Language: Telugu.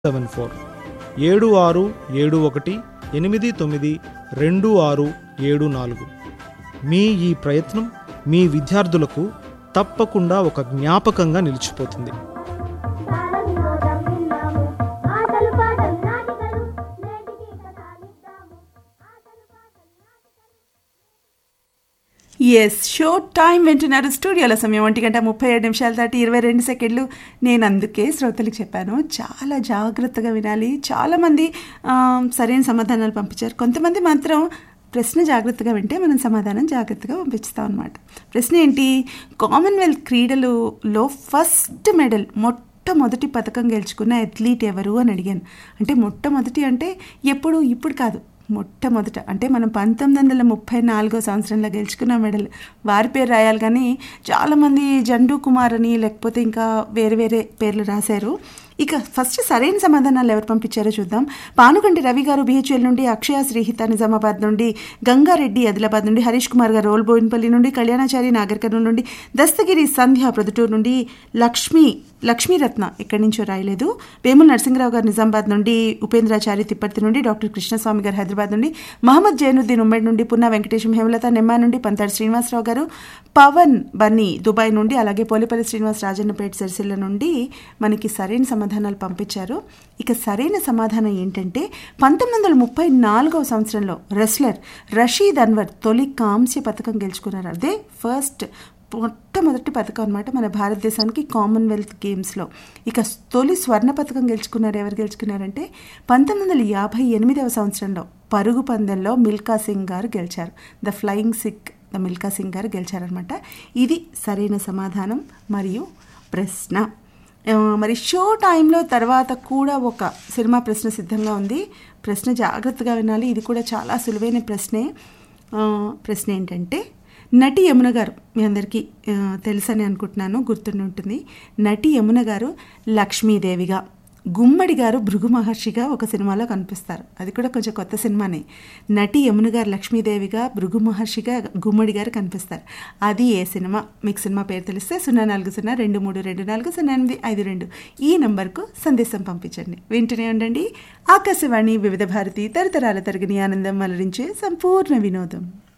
సెవెన్ ఫోర్ ఏడు ఆరు ఏడు ఒకటి ఎనిమిది తొమ్మిది రెండు ఆరు ఏడు నాలుగు మీ ఈ ప్రయత్నం మీ విద్యార్థులకు తప్పకుండా ఒక జ్ఞాపకంగా నిలిచిపోతుంది బాలవినోదం విన్నాము ఆటలు పాటలు నాటికలు నేటికి కథ నిద్దాము ఆటలు పాటలు నాటికలు ఎస్ షో టైం వింటున్నారు స్టూడియోల సమయం ఒంటి గంట ముప్పై ఏడు నిమిషాలు దాటి ఇరవై రెండు సెకండ్లు నేను అందుకే శ్రోతలకు చెప్పాను చాలా జాగ్రత్తగా వినాలి చాలామంది ఆ, సరైన సమాధానాలు పంపించారు కొంతమంది మాత్రం ప్రశ్న జాగ్రత్తగా వింటే మనం సమాధానం జాగ్రత్తగా పంపిస్తాం అనమాట ప్రశ్న ఏంటి కామన్వెల్త్ క్రీడలలో ఫస్ట్ మెడల్ మొట్టమొదటి పథకం గెలుచుకున్న అథ్లీట్ ఎవరు అని అడిగాను అంటే మొట్టమొదటి అంటే ఎప్పుడు ఇప్పుడు కాదు మొట్టమొదట అంటే మనం పంతొమ్మిది వందల ముప్పై నాలుగో సంవత్సరంలో గెలుచుకున్న మెడల్ వారి పేరు రాయాలి కానీ చాలామంది జండు కుమార్ అని లేకపోతే ఇంకా వేరే వేరే పేర్లు రాశారు ఇక ఫస్ట్ సరైన సమాధానాలు ఎవరు పంపించారో చూద్దాం పానుగంటి రవి గారు బిహెచ్ఎల్ నుండి అక్షయ శ్రీహిత నిజామాబాద్ నుండి గంగారెడ్డి ఆదిలాబాద్ నుండి హరీష్ కుమార్ గారు రోల్ బోయిన్పల్లి నుండి కళ్యాణాచారి నాగర్ కర్నూలు నుండి దస్తగిరి సంధ్య ప్రొద్దుటూరు నుండి లక్ష్మి లక్ష్మీరత్న ఎక్కడి నుంచో రాయలేదు వేముల నరసింహరావు గారు నిజామాబాద్ నుండి ఉపేంద్రాచారి తిప్పర్తి నుండి డాక్టర్ కృష్ణస్వామి గారు హైదరాబాద్ నుండి మహమ్మద్ జైనుద్దీన్ ఉమ్మడి నుండి పున్నా వెంకటేశం హేమలత నెమ్మా నుండి పంతాడు శ్రీనివాసరావు గారు పవన్ బన్నీ దుబాయ్ నుండి అలాగే పోలేపల్లి శ్రీనివాస్ రాజన్నపేట సిరిసిల్ల నుండి మనకి సరైన సమాధానాలు పంపించారు ఇక సరైన సమాధానం ఏంటంటే పంతొమ్మిది వందల ముప్పై నాలుగవ సంవత్సరంలో రెస్లర్ రషీద్ అన్వర్ తొలి కాంస్య పథకం గెలుచుకున్నారు అదే ఫస్ట్ మొట్టమొదటి పథకం అనమాట మన భారతదేశానికి కామన్వెల్త్ గేమ్స్లో ఇక తొలి స్వర్ణ పథకం గెలుచుకున్నారు ఎవరు గెలుచుకున్నారంటే పంతొమ్మిది వందల యాభై ఎనిమిదవ సంవత్సరంలో పరుగు పందెంలో మిల్కా సింగ్ గారు గెలిచారు the flying Sikh the Milkha Singh గారు గెలిచారనమాట ఇది సరైన సమాధానం మరియు ప్రశ్న ఆ, మరి షో టైంలో తర్వాత కూడా ఒక సినిమా ప్రశ్న సిద్ధంగా ఉంది ప్రశ్న జాగ్రత్తగా వినాలి ఇది కూడా చాలా సులువైన ప్రశ్నే ఆ, ప్రశ్న ఏంటంటే నటి యమున గారు మీ అందరికీ ఆ, తెలుసని అనుకుంటున్నాను గుర్తుండి ఉంటుంది నటి యమున గారు లక్ష్మీదేవిగా గుమ్మడి గారు భృగు మహర్షిగా ఒక సినిమాలో కనిపిస్తారు అది కూడా కొంచెం కొత్త సినిమానే నటి యమున గారు లక్ష్మీదేవిగా భృగు మహర్షిగా గుమ్మడి గారు కనిపిస్తారు అది ఏ సినిమా మీకు సినిమా పేరు తెలిస్తే సున్నా నాలుగు సున్నా రెండు మూడు రెండు నాలుగు సున్నా ఎనిమిది ఐదు రెండు ఈ నంబర్కు సందేశం పంపించండి వింటూనే ఉండండి ఆకాశవాణి వివిధ భారతి తరతరాల తరగని ఆనందం అలరించే సంపూర్ణ వినోదం